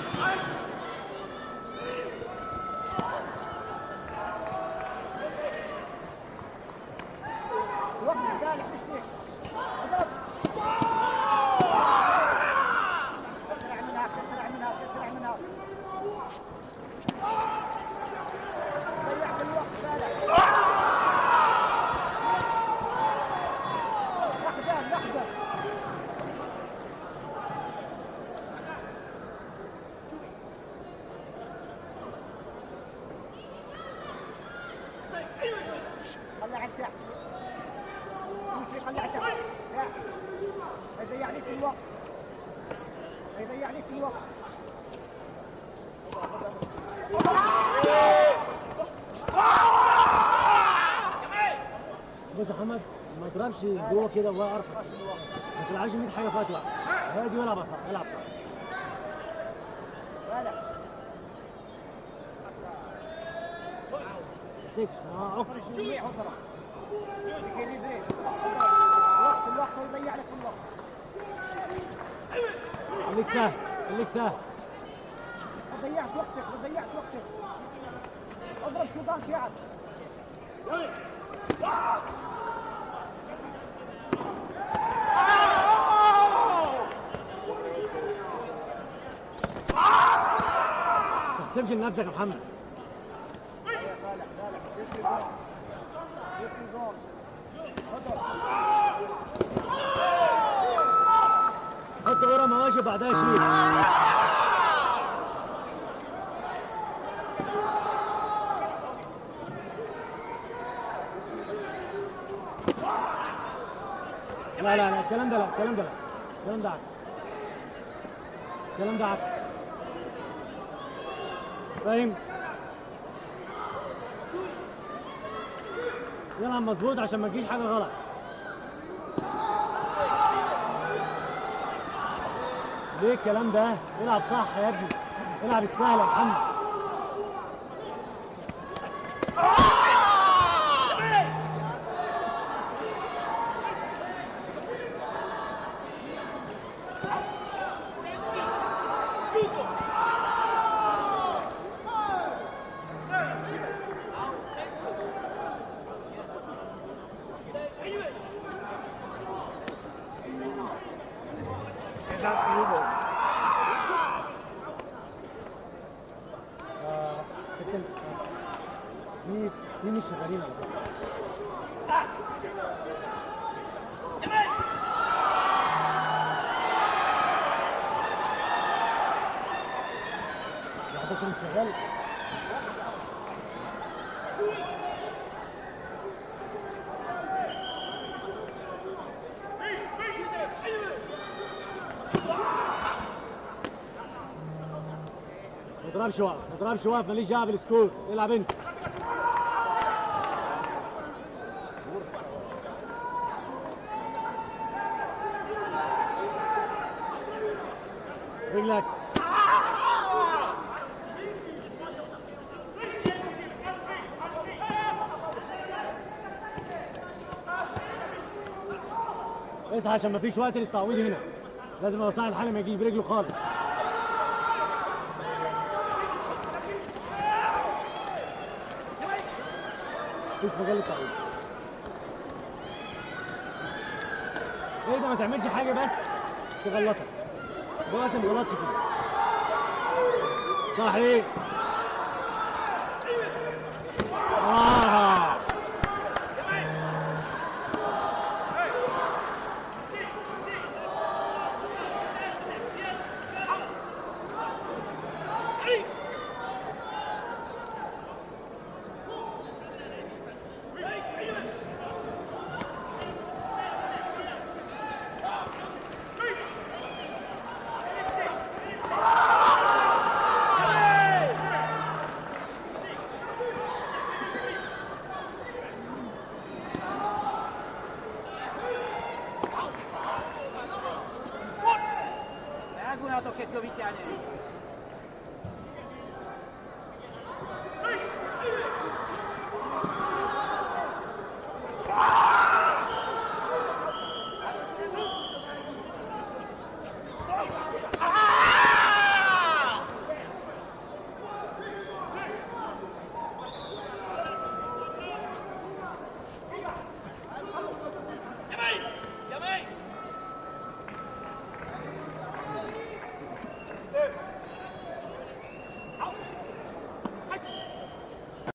وقف جالح مش ليك اضرب اسرع منها اسرع منها اسرع منها ضيعت الوقت صالح لحظة لحظة طلع عن تحت يمشي طلع تحت لا ما يضيعنيش الوقت ما يضيعنيش الوقت بص يا محمد ما تضربش جوه كده وهو ارفع ما تلعبش 100 حاجه في وقت واحد هادي والعب صح العب صح ولا ما تمسكش اه عقر اخرج جميع اضرب إكيليبري. وقت الوقت ويضيع لك الوقت خليك سهل خليك سهل ما تضيعش وقتك ما تضيعش وقتك اضرب شوطان شعب ما تحسبش لنفسك يا محمد يا صالح صالح يسري جول يسري جول اضرب حط ورا مواجه بعدها شيل لا لا لا الكلام ده لا الكلام ده لا الكلام ده عك الكلام ده عك فاهم يلعب مظبوط عشان ما تجيش حاجه غلط ليه الكلام ده؟ العب صح يا ابني العب السهل يا محمد آه، كابتن آه، مين مين مش شغالين على فكرة؟ واحد بس اللي مش شغال ما تضربش واقف ما تضربش واقف ماليش دعوه بالسكور العب انت رجلك اصحى عشان مفيش وقت للتعويض هنا لازم يبقى صاحب الحالة ما يجيش برجله خالص مفيش مجال للتعويض ايه ده ما تعملش حاجة بس تغلطك دلوقتي ما غلطش كده صحيح آه. Negu na to Keciowiczanie.